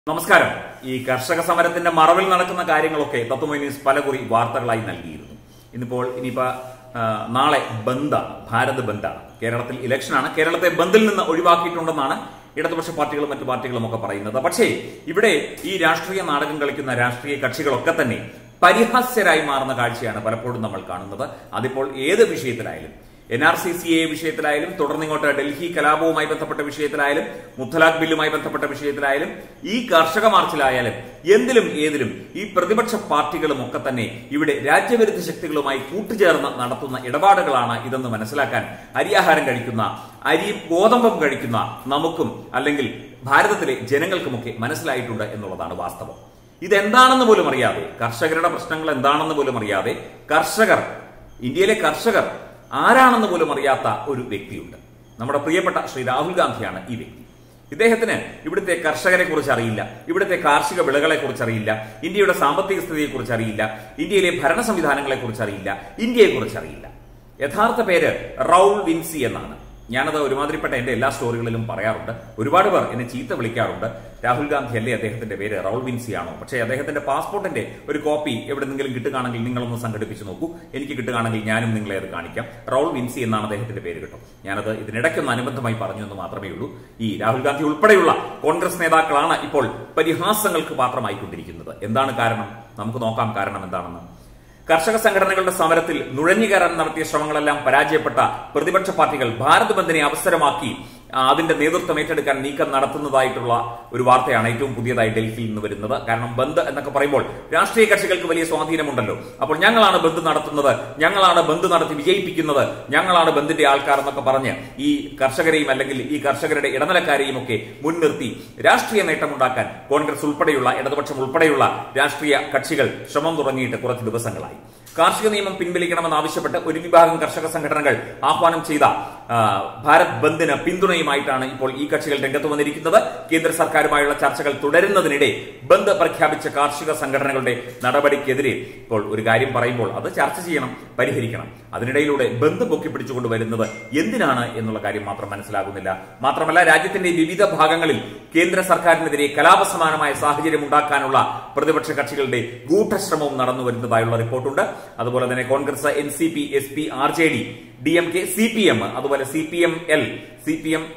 നമസ്കാരം ഈ കർഷക സമരത്തിന്റെ മറവിൽ നടക്കുന്ന കാര്യങ്ങളൊക്കെ തത്വമൈ ന്യൂസ് പലകുറി വാർത്തകളായി നൽകിയിരുന്നു ഇന്നിപ്പോൾ ഇനിയിപ്പോ ആ, നാളെ ബന്ദാണ് ഭാരത് ബന്ദാണ് കേരളത്തിൽ ഇലക്ഷനാണ് കേരളത്തെ ബന്ദിൽ നിന്ന് ഒഴിവാക്കിയിട്ടുണ്ടെന്നാണ് ഇടതുപക്ഷ പാർട്ടികളും മറ്റു പാർട്ടികളും ഒക്കെ പറയുന്നത് പക്ഷേ ഇവിടെ ഈ രാഷ്ട്രീയ നാടകം കളിക്കുന്ന രാഷ്ട്രീയ കക്ഷികളൊക്കെ തന്നെ പരിഹാസ്യരായി മാറുന്ന കാഴ്ചയാണ് പലപ്പോഴും നമ്മൾ കാണുന്നത് അതിപ്പോൾ ഏത് വിഷയത്തിലായാലും N R C C A വിഷയത്തിലായാലും തുടർന്നിങ്ങോട്ട് ഡൽഹി കലാപവുമായി ബന്ധപ്പെട്ട വിഷയത്തിലായാലും മുത്തലാഖ് ബില്ലുമായി ബന്ധപ്പെട്ട വിഷയത്തിലായാലും ഈ കർഷക മാർച്ചിലായാലും എന്തിലും ഏതിലും ഈ പ്രതിപക്ഷ പാർട്ടികളും ഒക്കെ തന്നെ ഇവിടെ രാജ്യവിരുദ്ധ ശക്തികളുമായി കൂട്ടുചേർന്ന് നടത്തുന്ന ഇടപാടുകളാണ് ഇതെന്ന് മനസ്സിലാക്കാൻ അരിയാഹാരം കഴിക്കുന്ന അരി ഗോതമ്പം കഴിക്കുന്ന നമുക്കും അല്ലെങ്കിൽ ഭാരതത്തിലെ ജനങ്ങൾക്കുമൊക്കെ മനസ്സിലായിട്ടുണ്ട് എന്നുള്ളതാണ് വാസ്തവം ഇതെന്താണെന്ന് പോലും അറിയാതെ കർഷകരുടെ പ്രശ്നങ്ങൾ എന്താണെന്ന് പോലും അറിയാതെ കർഷകർ ഇന്ത്യയിലെ കർഷകർ ആരാണെന്ന് പോലും അറിയാത്ത ഒരു വ്യക്തിയുണ്ട് നമ്മുടെ പ്രിയപ്പെട്ട ശ്രീ രാഹുൽ ഗാന്ധിയാണ് ഈ വ്യക്തി ഇദ്ദേഹത്തിന് ഇവിടുത്തെ കർഷകരെ കുറിച്ച് അറിയില്ല ഇവിടുത്തെ കാർഷിക വിളകളെ കുറിച്ച് അറിയില്ല ഇന്ത്യയുടെ സാമ്പത്തിക സ്ഥിതിയെ കുറിച്ച് അറിയില്ല ഇന്ത്യയിലെ ഭരണ സംവിധാനങ്ങളെ കുറിച്ച് അറിയില്ല ഇന്ത്യയെ കുറിച്ച് അറിയില്ല യഥാർത്ഥ പേര് റൗൾ വിൻസി എന്നാണ് ഞാനത് ഒരുമാതിരിപ്പെട്ട എന്റെ എല്ലാ സ്റ്റോറികളിലും പറയാറുണ്ട് ഒരുപാട് പേർ എന്നെ ചീത്ത വിളിക്കാറുണ്ട് രാഹുൽ ഗാന്ധി അല്ലേ അദ്ദേഹത്തിന്റെ പേര് റൗൾ വിൻസി ആണോ പക്ഷേ അദ്ദേഹത്തിന്റെ പാസ്പോർട്ടിന്റെ ഒരു കോപ്പി എവിടെന്നെങ്കിലും കിട്ടുകയാണെങ്കിൽ നിങ്ങളൊന്ന് സംഘടിപ്പിച്ച് നോക്കൂ എനിക്ക് കിട്ടുകയാണെങ്കിൽ ഞാനും നിങ്ങളെ അത് കാണിക്കാം റൗൾ വിൻസി എന്നാണ് അദ്ദേഹത്തിന്റെ പേര് കേട്ടോ ഞാനത് ഇതിനിടയ്ക്കൊന്ന് അനുബന്ധമായി പറഞ്ഞു എന്ന് മാത്രമേ ഉള്ളൂ ഈ രാഹുൽ ഗാന്ധി ഉൾപ്പെടെയുള്ള കോൺഗ്രസ് നേതാക്കളാണ് ഇപ്പോൾ പരിഹാസങ്ങൾക്ക് പാത്രമായിക്കൊണ്ടിരിക്കുന്നത് എന്താണ് കാരണം നമുക്ക് നോക്കാം കാരണം എന്താണെന്ന് കർഷക സംഘടനകളുടെ സമരത്തിൽ നുഴഞ്ഞുകയറാൻ നടത്തിയ ശ്രമങ്ങളെല്ലാം പരാജയപ്പെട്ട പ്രതിപക്ഷ പാർട്ടികൾ ഭാരത് ബന്ദിനെ അവസരമാക്കി ആ, അതിന്റെ നേതൃത്വം ഏറ്റെടുക്കാൻ നീക്കം നടത്തുന്നതായിട്ടുള്ള ഒരു വാർത്തയാണ് ഏറ്റവും പുതിയതായി ഡൽഹിയിൽ നിന്ന് വരുന്നത് കാരണം ബന്ദ് എന്നൊക്കെ പറയുമ്പോൾ രാഷ്ട്രീയ കക്ഷികൾക്ക് വലിയ സ്വാധീനമുണ്ടല്ലോ അപ്പോൾ ഞങ്ങളാണ് ബന്ദ് നടത്തുന്നത് ഞങ്ങളാണ് ബന്ദ് നടത്തി വിജയിപ്പിക്കുന്നത് ഞങ്ങളാണ് ബന്ദിന്റെ ആൾക്കാർ എന്നൊക്കെ പറഞ്ഞ് ഈ കർഷകരെയും അല്ലെങ്കിൽ ഈ കർഷകരുടെ ഇടനിലക്കാരെയും ഒക്കെ മുൻനിർത്തി രാഷ്ട്രീയ നേട്ടമുണ്ടാക്കാൻ കോൺഗ്രസ് ഉൾപ്പെടെയുള്ള ഇടതുപക്ഷം ഉൾപ്പെടെയുള്ള രാഷ്ട്രീയ കക്ഷികൾ ശ്രമം തുടങ്ങിയിട്ട് കുറച്ച് ദിവസങ്ങളായി കാർഷിക നിയമം പിൻവലിക്കണമെന്നാവശ്യപ്പെട്ട് ഒരു വിഭാഗം കർഷക സംഘടനകൾ ആഹ്വാനം ചെയ്ത ആ, ഭാരത് ബന്ദിന് പിന്തുണയുമായിട്ടാണ് ഇപ്പോൾ ഈ കക്ഷികൾ രംഗത്ത് വന്നിരിക്കുന്നത് കേന്ദ്ര സർക്കാരുമായുള്ള ചർച്ചകൾ തുടരുന്നതിനിടെ ബന്ദ് പ്രഖ്യാപിച്ച കാർഷിക സംഘടനകളുടെ നടപടിക്കെതിരെ ഇപ്പോൾ ഒരു കാര്യം പറയുമ്പോൾ അത് ചർച്ച ചെയ്യണം പരിഹരിക്കണം അതിനിടയിലൂടെ ബന്ദ് പൊക്കിപ്പിടിച്ചുകൊണ്ട് വരുന്നത് എന്തിനാണ് എന്നുള്ള കാര്യം മാത്രം മനസ്സിലാകുന്നില്ല മാത്രമല്ല രാജ്യത്തിന്റെ വിവിധ ഭാഗങ്ങളിൽ കേന്ദ്ര സർക്കാരിനെതിരെ കലാപസമാനമായ സാഹചര്യം ഉണ്ടാക്കാനുള്ള പ്രതിപക്ഷ കക്ഷികളുടെ ഗൂഢശ്രമവും നടന്നു വരുന്നതായുള്ള റിപ്പോർട്ടുണ്ട് അതുപോലെ തന്നെ Congress N C P S P R J D D M K C P M അതുപോലെ C P M L C P M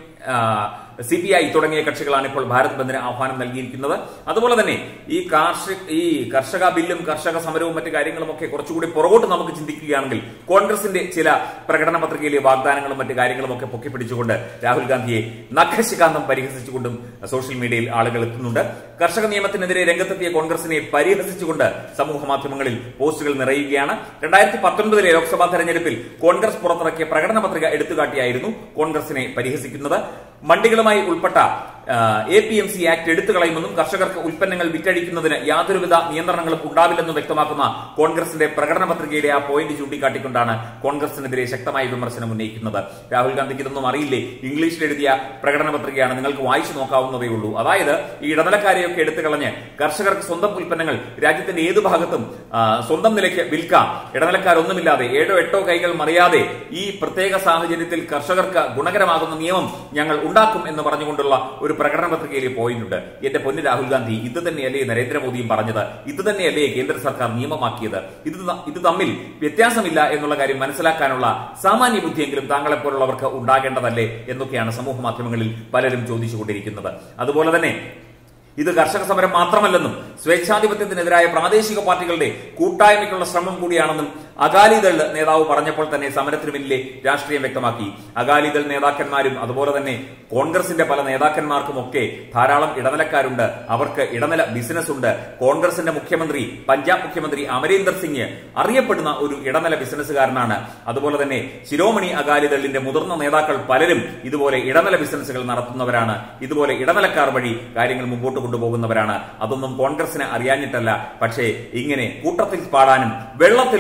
C P I തുടങ്ങിയ കക്ഷികളാണ് ഇപ്പോൾ ഭാരത് ബന്ദിന് ആഹ്വാനം നൽകിയിരിക്കുന്നത് അതുപോലെ തന്നെ ഈ കാർഷിക ഈ കർഷക ബില്ലും കർഷക സമരവും മറ്റു കാര്യങ്ങളും ഒക്കെ കുറച്ചുകൂടി പുറകോട്ട് നമുക്ക് ചിന്തിക്കുകയാണെങ്കിൽ കോൺഗ്രസിന്റെ ചില പ്രകടന പത്രികയിലെ വാഗ്ദാനങ്ങളും മറ്റു കാര്യങ്ങളും ഒക്കെ പൊക്കിപ്പിടിച്ചുകൊണ്ട് രാഹുൽ ഗാന്ധിയെ നഖശികാന്തം പരിഹസിച്ചുകൊണ്ടും സോഷ്യൽ മീഡിയയിൽ ആളുകൾ എത്തുന്നുണ്ട് കർഷക നിയമത്തിനെതിരെ രംഗത്തെത്തിയ കോൺഗ്രസിനെ പരിഹസിച്ചുകൊണ്ട് സമൂഹ മാധ്യമങ്ങളിൽ പോസ്റ്റുകൾ നിറയുകയാണ് രണ്ടായിരത്തി പത്തൊൻപതിലെ ലോക്സഭാ തെരഞ്ഞെടുപ്പിൽ കോൺഗ്രസ് പുറത്തിറക്കിയ പ്രകടന പത്രിക എടുത്തുകാട്ടിയായിരുന്നു കോൺഗ്രസിനെ പരിഹസിക്കുന്നത് മണ്ടികളുമായി ഉൾപ്പെട്ട A P M C act എടുത്തു കളയുമെന്നും കർഷകർക്ക് ഉൽപ്പന്നങ്ങൾ വിറ്റഴിക്കുന്നതിന് യാതൊരുവിധ നിയന്ത്രണങ്ങളും ഉണ്ടാവില്ലെന്നും വ്യക്തമാക്കുന്ന കോൺഗ്രസിന്റെ പ്രകടന പത്രികയുടെ ആ പോയിന്റ് ചൂണ്ടിക്കാട്ടിക്കൊണ്ടാണ് കോൺഗ്രസിനെതിരെ ശക്തമായ വിമർശനം ഉന്നയിക്കുന്നത് രാഹുൽ ഗാന്ധിക്ക് ഇതൊന്നും അറിയില്ലേ ഇംഗ്ലീഷിൽ എഴുതിയ പ്രകടന പത്രികയാണ് നിങ്ങൾക്ക് വായിച്ചു നോക്കാവുന്നതേ ഉള്ളൂ അതായത് ഈ ഇടനിലക്കാരെയൊക്കെ എടുത്തു കളഞ്ഞ് കർഷകർക്ക് സ്വന്തം ഉൽപ്പന്നങ്ങൾ രാജ്യത്തിന്റെ ഏത് ഭാഗത്തും ആ, സ്വന്തം നിലയ്ക്ക് വിൽക്കാം ഇടനിലക്കാരൊന്നുമില്ലാതെ ഏഴോ എട്ടോ കൈകൾ മറിയാതെ ഈ പ്രത്യേക സാഹചര്യത്തിൽ കർഷകർക്ക് ഗുണകരമാകുന്ന നിയമം ഞങ്ങൾ ഉണ്ടാക്കും എന്ന് പറഞ്ഞുകൊണ്ടുള്ള ഒരു പ്രകടന പത്രികയിൽ പോയിന്റ് ഉണ്ട് എന്റെ പൊന്ന് രാഹുൽ ഗാന്ധി ഇത് തന്നെയല്ലേ നരേന്ദ്രമോദിയും പറഞ്ഞത് ഇത് തന്നെയല്ലേ കേന്ദ്ര സർക്കാർ നിയമമാക്കിയത് ഇത് ത- ഇത് തമ്മിൽ വ്യത്യാസമില്ല എന്നുള്ള കാര്യം മനസ്സിലാക്കാനുള്ള സാമാന്യ ബുദ്ധിയെങ്കിലും താങ്കളെ പോലുള്ളവർക്ക് ഉണ്ടാകേണ്ടതല്ലേ എന്നൊക്കെയാണ് സമൂഹ മാധ്യമങ്ങളിൽ പലരും ചോദിച്ചുകൊണ്ടിരിക്കുന്നത് അതുപോലെ തന്നെ ഇത് കർഷക സമരം മാത്രമല്ലെന്നും സ്വേച്ഛാധിപത്യത്തിനെതിരായ പ്രാദേശിക പാർട്ടികളുടെ കൂട്ടായ്മയ്ക്കുള്ള ശ്രമം കൂടിയാണെന്നും അകാലിദൾ നേതാവ് പറഞ്ഞപ്പോൾ തന്നെ സമരത്തിന് പിന്നിലെ രാഷ്ട്രീയം വ്യക്തമാക്കി അകാലിദൾ നേതാക്കന്മാരും അതുപോലെ തന്നെ കോൺഗ്രസിന്റെ പല നേതാക്കന്മാർക്കും ഒക്കെ ധാരാളം ഇടനിലക്കാരുണ്ട് അവർക്ക് ഇടനില ബിസിനസ് ഉണ്ട് കോൺഗ്രസിന്റെ മുഖ്യമന്ത്രി പഞ്ചാബ് മുഖ്യമന്ത്രി അമരീന്ദർ സിംഗ് അറിയപ്പെടുന്ന ഒരു ഇടനില ബിസിനസ്സുകാരനാണ് അതുപോലെ തന്നെ ശിരോമണി അകാലിദളിന്റെ മുതിർന്ന നേതാക്കൾ പലരും ഇതുപോലെ ഇടനില ബിസിനസ്സുകൾ നടത്തുന്നവരാണ് ഇതുപോലെ ഇടനിലക്കാർ വഴി കാര്യങ്ങൾ മുമ്പോട്ട് കൊണ്ടുപോകുന്നവരാണ് അതൊന്നും കോൺഗ്രസിന് അറിയാഞ്ഞിട്ടല്ല പക്ഷേ ഇങ്ങനെ കൂട്ടത്തിൽ പാടാനും വെള്ളത്തിൽ പൂട്ടാനും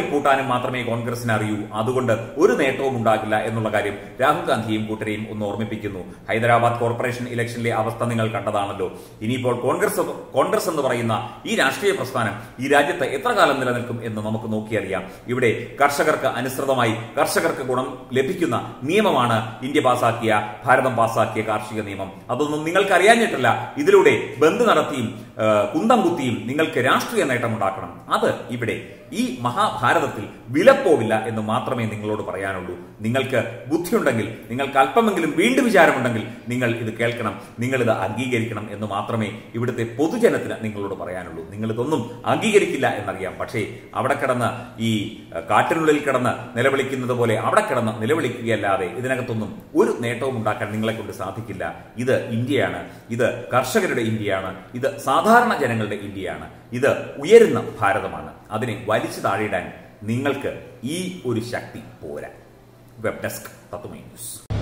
പ്രസ്ഥാനം മാത്രമേ കോൺഗ്രസിന് അറിയൂ അതുകൊണ്ട് ഒരു നേട്ടവും ഉണ്ടാകില്ല എന്നുള്ള കാര്യം രാഹുൽ ഗാന്ധിയും കൂട്ടരെയും ഒന്ന് ഓർമ്മിപ്പിക്കുന്നു ഹൈദരാബാദ് കോർപ്പറേഷൻ ഇലക്ഷനിലെ അവസ്ഥ നിങ്ങൾ കണ്ടതാണല്ലോ ഇനിയിപ്പോൾ കോൺഗ്രസ് കോൺഗ്രസ് എന്ന് പറയുന്ന ഈ രാഷ്ട്രീയ പ്രസ്ഥാനം ഈ രാജ്യത്ത് എത്ര കാലം നിലനിൽക്കും എന്ന് നമുക്ക് നോക്കിയറിയാം ഇവിടെ കർഷകർക്ക് അനുസൃതമായി കർഷകർക്ക് ഗുണം ലഭിക്കുന്ന നിയമമാണ് ഇന്ത്യ പാസാക്കിയ ഭാരതം പാസാക്കിയ കാർഷിക നിയമം അതൊന്നും നിങ്ങൾക്ക് അറിയാഞ്ഞിട്ടല്ല ഇതിലൂടെ ബന്ദ് നടത്തിയും ആ, കുന്തം കുത്തിയും നിങ്ങൾക്ക് രാഷ്ട്രീയ നേട്ടമുണ്ടാക്കണം അത് ഇവിടെ ഈ മഹാഭാരതത്തിൽ വിലപ്പോവില്ല എന്ന് മാത്രമേ നിങ്ങളോട് പറയാനുള്ളൂ നിങ്ങൾക്ക് ബുദ്ധിയുണ്ടെങ്കിൽ നിങ്ങൾക്ക് അല്പമെങ്കിലും വീണ്ടും വിചാരമുണ്ടെങ്കിൽ നിങ്ങൾ ഇത് കേൾക്കണം നിങ്ങൾ ഇത് അംഗീകരിക്കണം എന്ന് മാത്രമേ ഇവിടുത്തെ പൊതുജനത്തിന് നിങ്ങളോട് പറയാനുള്ളൂ നിങ്ങൾ ഇതൊന്നും അംഗീകരിക്കില്ല എന്നറിയാം പക്ഷേ അവിടെ കിടന്ന് ഈ അഹ്, കാട്ടിനുള്ളിൽ കിടന്ന് നിലവിളിക്കുന്നത് പോലെ അവിടെ കിടന്ന് നിലവിളിക്കുകയല്ലാതെ ഇതിനകത്തൊന്നും ഒരു നേട്ടവും ഉണ്ടാക്കാൻ നിങ്ങളെ കൊണ്ട് സാധിക്കില്ല ഇത് ഇന്ത്യയാണ് ഇത് കർഷകരുടെ ഇന്ത്യയാണ് ഇത് സാധാരണ ജനങ്ങളുടെ ഇന്ത്യയാണ് ഇത് ഉയരുന്ന ഭാരതമാണ് അതിനെ വലിച്ചു താഴെയിടാൻ നിങ്ങൾക്ക് ഈ ഒരു ശക്തി പോരാ വെബ് ഡെസ്ക് തത്വമേ ന്യൂസ്